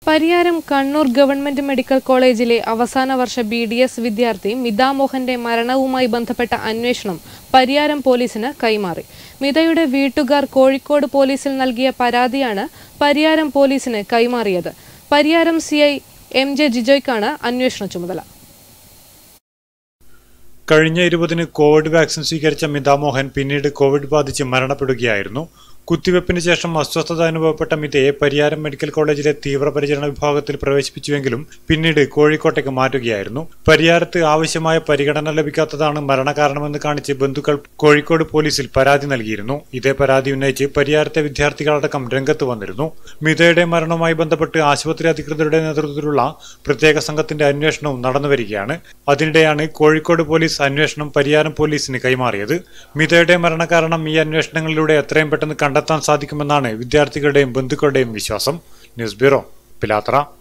Pariyaram Kannur government medical കോളേജിലെ അവസാന വർഷ B D S വിദ്യാർത്ഥി മിതാ മോഹന്റെ മരണവുമായി ബന്ധപ്പെട്ട അന്വേഷണം പരിയാരം പോലീസിന് കൈമാറി മിതയുടെ വീട്ടുകാർ കോഴിക്കോട് പോലീസിൽ നൽകിയ പരാതിയാണ് പരിയാരം പോലീസിന് കൈമാറിയത് Pariyaram C I M J ജിജോയ്ക്കാണ് അന്വേഷണ ചുമതല കഴിഞ്ഞ ഇരുപതിന് കോവിഡ് വാക്സിൻ സ്വീകരിച്ച മിതാമോഹൻ പിന്നീട് കോവിഡ് ബാധിച്ച് മരണപ്പെടുകയായിരുന്നു കുത്തിവെപ്പിന് ശേഷം അസ്വസ്ഥത അനുഭവപ്പെട്ട മിതയെ പരിയാരം മെഡിക്കൽ കോളേജിലെ തീവ്രപരിചരണ വിഭാഗത്തിൽ പ്രവേശിപ്പിച്ചുവെങ്കിലും പിന്നീട് കോഴിക്കോട്ടേക്ക് മാറ്റുകയായിരുന്നു പരിയാരത്ത് ആവശ്യമായ പരിഗണന ലഭിക്കാത്തതാണ് മരണകാരണമെന്ന് കാണിച്ച് ബന്ധുക്കൾ കോഴിക്കോട് പോലീസിൽ പരാതി നൽകിയിരുന്നു ഇതേ പരാതി ഉന്നയിച്ച് പരിയാരത്തെ വിദ്യാർത്ഥികളടക്കം രംഗത്ത് വന്നിരുന്നു മിതയുടെ മരണവുമായി ബന്ധപ്പെട്ട് ആശുപത്രി അധികൃതരുടെ നേതൃത്വത്തിലുള്ള പ്രത്യേക സംഘത്തിന്റെ അന്വേഷണവും നടന്നുവരികയാണ് അതിനിടെയാണ് കോഴിക്കോട് പോലീസ് അന്വേഷണം പരിയാരം പോലീസിന് കൈമാറിയത് മിതയുടെ മരണകാരണം ഈ അന്വേഷണങ്ങളിലൂടെ എത്രയും പെട്ടെന്ന് കണ്ടെത്താൻ സാധിക്കുമെന്നാണ് വിദ്യാർത്ഥികളുടെയും ബന്ധുക്കളുടെയും വിശ്വാസം ന്യൂസ് ബ്യൂറോ പിലാത്ര